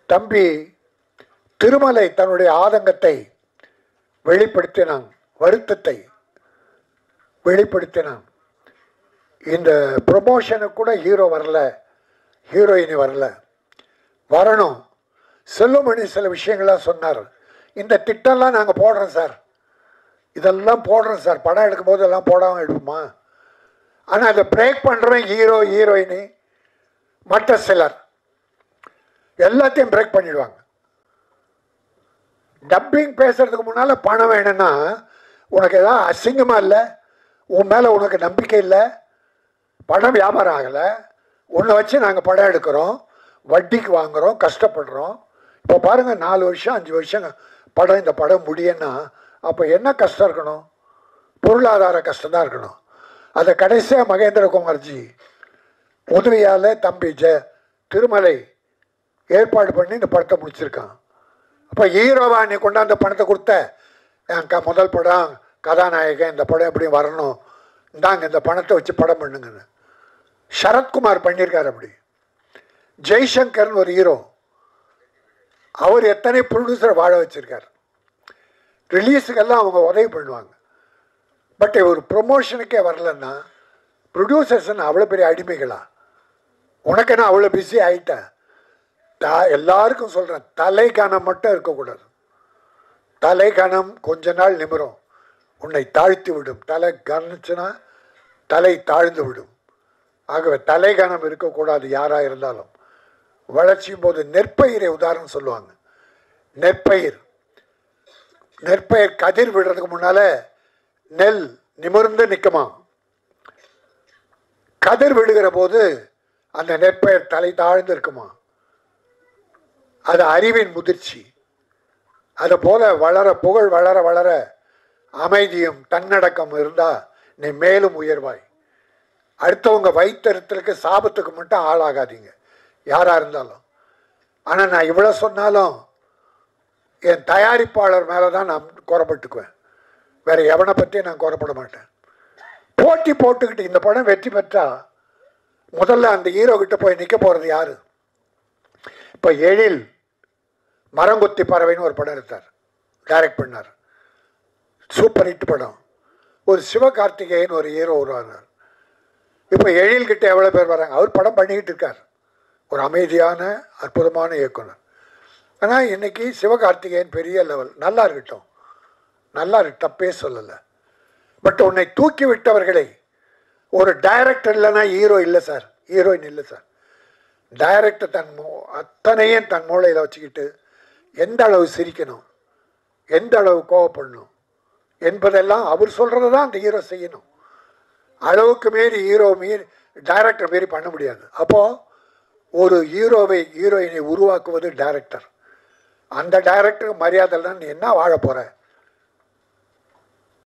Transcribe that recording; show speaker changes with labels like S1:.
S1: தம்பி திருமலை தன்னுடைய ஆதங்கத்தை வெளிப்படுத்தினான் வருத்தத்தை வெளிப்படுத்தினான் இந்த ப்ரொமோஷனுக்கு கூட ஹீரோ வரல ஹீரோயினி வரல வரணும் செல்லுமணி சில விஷயங்கள்லாம் சொன்னார் இந்த திட்டம்லாம் நாங்கள் போடுறோம் சார் இதெல்லாம் போடுறோம் சார் படம் எடுக்கும் போது எல்லாம் போடாமல் எடுப்போமா ஆனால் அதை பிரேக் பண்ணுறவன் ஹீரோ ஹீரோயினி மற்ற சிலர் எல்லாத்தையும் பிரேக் பண்ணிடுவாங்க டப்பிங் பேசுறதுக்கு முன்னால் பணம் வேணும்னா உனக்கு ஏதாவது அசிங்கமாக இல்லை உன் மேலே உனக்கு நம்பிக்கை இல்லை பணம் வியாபாரம் ஆகலை உன்னை வச்சு நாங்கள் படம் எடுக்கிறோம் வட்டிக்கு வாங்குகிறோம் கஷ்டப்படுறோம் இப்போ பாருங்கள் நாலு வருஷம் அஞ்சு வருஷம் படம் இந்த படம் முடியும்னா அப்போ என்ன கஷ்டம் இருக்கணும் பொருளாதார கஷ்டம் தான் இருக்கணும் அதை கடைசியாக மகேந்திரகுமார்ஜி உதவியால் தம்பி ஜெ திருமலை ஏற்பாடு பண்ணி இந்த படத்தை முடிச்சிருக்கான் அப்போ ஹீரோவா நீ கொண்டாந்த பணத்தை கொடுத்த என் க முதல் படம் கதாநாயகன் இந்த படம் எப்படி வரணும் இந்தாங்க இந்த பணத்தை வச்சு படம் பண்ணுங்கன்னு சரத்குமார் பண்ணியிருக்கார் அப்படி ஜெய்சங்கர்னு ஒரு ஹீரோ அவர் எத்தனை ப்ரொடியூசர் வாழ வச்சிருக்கார் ரிலீஸுக்கெல்லாம் அவங்க உதவி பண்ணுவாங்க பட் ஒரு ப்ரொமோஷனுக்கே வரலன்னா ப்ரொடியூசர்ஸ் அவ்வளோ பெரிய அடிமைகளா உனக்கு என்ன அவ்வளோ பிஸி ஆகிட்டேன் தா எல்லாருக்கும் சொல்கிறேன் தலை கணம் மட்டும் இருக்கக்கூடாது தலை கணம் கொஞ்ச நாள் நிமிரும் உன்னை தாழ்த்தி விடும் தலை கணிச்சுன்னா தலை தாழ்ந்து விடும் ஆகவே தலை கணம் இருக்கக்கூடாது யாராக இருந்தாலும் வளர்ச்சியும் போது நெற்பயிரை உதாரணம் சொல்லுவாங்க நெற்பயிர் நெற்பயிர் கதிர் விடுறதுக்கு முன்னால நெல் நிமிர்ந்து நிற்குமா கதிர் விடுகிற போது அந்த நெற்பயிர் தலை தாழ்ந்து இருக்குமா அது அறிவின் முதிர்ச்சி அது போல வளர புகழ் வளர வளர அமைதியும் தன்னடக்கம் இருந்தா நீ மேலும் உயர்வாய் அடுத்தவங்க வைத்தறித்தலுக்கு சாபத்துக்கு மட்டும் ஆளாகாதீங்க யாரா இருந்தாலும் ஆனால் நான் இவ்வளோ சொன்னாலும் என் தயாரிப்பாளர் மேலே தான் நான் குறப்பட்டுக்குவேன் வேற எவனை பற்றியும் நான் குறப்பட மாட்டேன் போட்டி போட்டுக்கிட்டு இந்த படம் வெற்றி பெற்றா முதல்ல அந்த ஹீரோ கிட்ட போய் நிற்க போகிறது யாரு இப்போ எழில் மரங்கொத்தி பறவைன்னு ஒரு படம் எடுத்தார் டைரக்ட் பண்ணார் சூப்பர் ஹிட் படம் ஒரு சிவகார்த்திகேயன் ஒரு ஹீரோ உருவானார் இப்போ எழில்கிட்ட எவ்வளோ பேர் வராங்க அவர் படம் பண்ணிக்கிட்டு இருக்கார் ஒரு அமைதியான அற்புதமான இயக்குனர் ஆனால் இன்னைக்கு சிவகார்த்திகேயன் பெரிய லெவல் நல்லா இருக்கட்டும் நல்லா இருக்கு தப்பே சொல்லலை பட் உன்னை தூக்கி விட்டவர்களை ஒரு டைரக்டர் இல்லைன்னா ஹீரோ இல்லை சார் ஹீரோயின் இல்லை சார் டைரக்டர் தன் மூ அத்தனையும் தன் மூளையில் வச்சுக்கிட்டு எந்த அளவு சிரிக்கணும் எந்த அளவு கோவப்படணும் என்பதெல்லாம் அவர் சொல்கிறது தான் அந்த ஹீரோ செய்யணும் அளவுக்கு மீறி ஹீரோ மீறி டைரக்டர் மீறி பண்ண முடியாது அப்போது ஒரு ஹீரோவை ஹீரோயினை உருவாக்குவது டைரக்டர் அந்த டைரக்டருக்கு மரியாதை இல்லைன்னா நீ என்ன வாழ போகிற